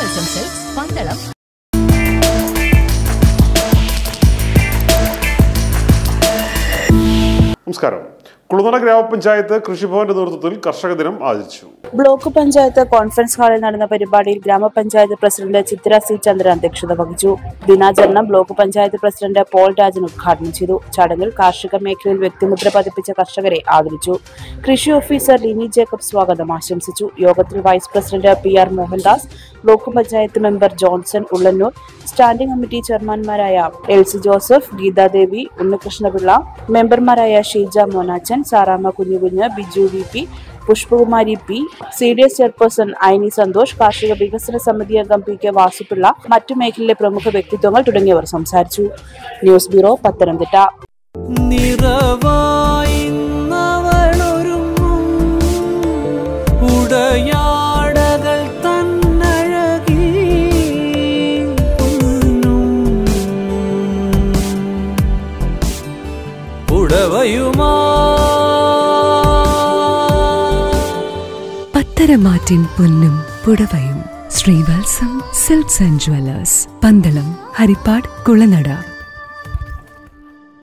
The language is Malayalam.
ശ്രീവത്സം സിൽക്സ് പന്തളം നമസ്കാരം കുളുനട ഗ്രാമപഞ്ചായത്ത് കൃഷിഭവന്റെ നേതൃത്വത്തിൽ കർഷക ദിനം ആചരിച്ചു ബ്ലോക്ക് പഞ്ചായത്ത് കോൺഫറൻസ് ഹാളിൽ നടന്ന പരിപാടിയിൽ ഗ്രാമപഞ്ചായത്ത് പ്രസിഡന്റ് ചിത്ര സി ചന്ദ്രൻ അധ്യക്ഷത വഹിച്ചു ദിനാചരണം block panchayat president Paul Rajan ഉദ്ഘാടനം ചെയ്തു ചടങ്ങിൽ കാർഷിക മേഖലയിൽ വ്യക്തിമുദ്ര പതിപ്പിച്ച കർഷകരെ ആദരിച്ചു കൃഷി ഓഫീസർ ലിനി ജേക്കബ് സ്വാഗതം ആശംസിച്ചു യോഗത്തിൽ vice president P R Mohandas block panchayat member Johnson Ullannoor standing committee ചെയർമാൻമാരായ എൽസി ജോസഫ് ഗീതാദേവി ഉണ്ണികൃഷ്ണപിള്ള മെമ്പർമാരായ Sheeja Monachan Saramma Kunjukunju Biju V P Pushpakumari P C D S chairperson Aini Santhosh കാർഷിക വികസന സമിതി അംഗം പി കെ വാസുപിള്ള മറ്റു മേഖലയിലെ പ്രമുഖ വ്യക്തിത്വങ്ങൾ തുടങ്ങിയവർ സംസാരിച്ചു ന്യൂസ് ബ്യൂറോ പത്തനംതിട്ട നിറവായി നവളൊരുങ്ങും ഉടയാടകൾ തന്നഴകി പൊന്നും ഉടവയുമാ പത്തരമാറ്റിൻ പൊന്നും പുടവയും Sreevatsam silks and jewellers Pandalam Harippad Kulanada